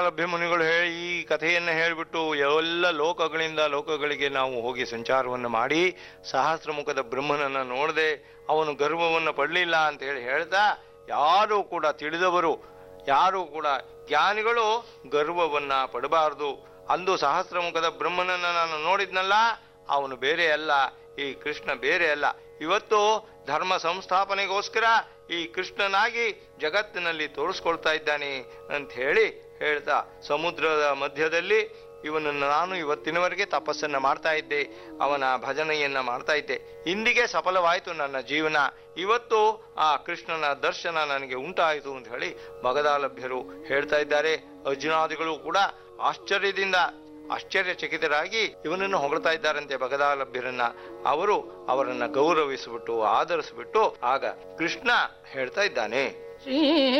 ಲಭ್ಯ ಮುನಿಗಳು ಹೇಳಿ ಈ ಕಥೆಯನ್ನು ಹೇಳಿಬಿಟ್ಟು ಎಲ್ಲ ಲೋಕಗಳಿಂದ ಲೋಕಗಳಿಗೆ ನಾವು ಹೋಗಿ ಸಂಚಾರವನ್ನು ಮಾಡಿ ಸಹಸ್ರ ಮುಖದ ಬ್ರಹ್ಮನನ್ನ ನೋಡದೆ ಅವನು ಗರ್ವವನ್ನು ಪಡಲಿಲ್ಲ ಅಂತ ಹೇಳಿ ಹೇಳ್ತಾ ಯಾರು ಕೂಡ ತಿಳಿದವರು ಯಾರು ಕೂಡ ಜ್ಞಾನಿಗಳು ಗರ್ವವನ್ನ ಪಡಬಾರದು ಅಂದು ಸಹಸ್ರ ಮುಖದ ಬ್ರಹ್ಮನನ್ನ ನಾನು ನೋಡಿದ್ನಲ್ಲ ಅವನು ಬೇರೆ ಅಲ್ಲ ಈ ಕೃಷ್ಣ ಬೇರೆ ಅಲ್ಲ ಇವತ್ತು ಧರ್ಮ ಸಂಸ್ಥಾಪನೆಗೋಸ್ಕರ ಈ ಕೃಷ್ಣನಾಗಿ ಜಗತ್ತಿನಲ್ಲಿ ತೋರಿಸ್ಕೊಳ್ತಾ ಇದ್ದಾನೆ ಅಂತ ಹೇಳಿ ಹೇಳ್ತಾ ಸಮುದ್ರದ ಮಧ್ಯದಲ್ಲಿ ಇವನನ್ನು ನಾನು ಇವತ್ತಿನವರೆಗೆ ತಪಸ್ಸನ್ನ ಮಾಡ್ತಾ ಇದ್ದೆ ಅವನ ಭಜನೆಯನ್ನ ಮಾಡ್ತಾ ಇದ್ದೆ ಇಂದಿಗೆ ಸಫಲವಾಯಿತು ನನ್ನ ಜೀವನ ಇವತ್ತು ಆ ಕೃಷ್ಣನ ದರ್ಶನ ನನಗೆ ಉಂಟಾಯಿತು ಅಂತ ಹೇಳಿ ಭಗದಾಲಭ್ಯರು ಹೇಳ್ತಾ ಇದ್ದಾರೆ ಅರ್ಜುನಾದಿಗಳು ಕೂಡ ಆಶ್ಚರ್ಯದಿಂದ ಆಶ್ಚರ್ಯಚಕಿತರಾಗಿ ಇವನನ್ನು ಹೊಗಳ್ತಾ ಇದ್ದಾರಂತೆ ಭಗದಾಲಭ್ಯರನ್ನ ಅವರು ಅವರನ್ನ ಗೌರವಿಸಿಬಿಟ್ಟು ಆದರಿಸಿಬಿಟ್ಟು ಆಗ ಕೃಷ್ಣ ಹೇಳ್ತಾ ಇದ್ದಾನೆ ಶ್ರೀ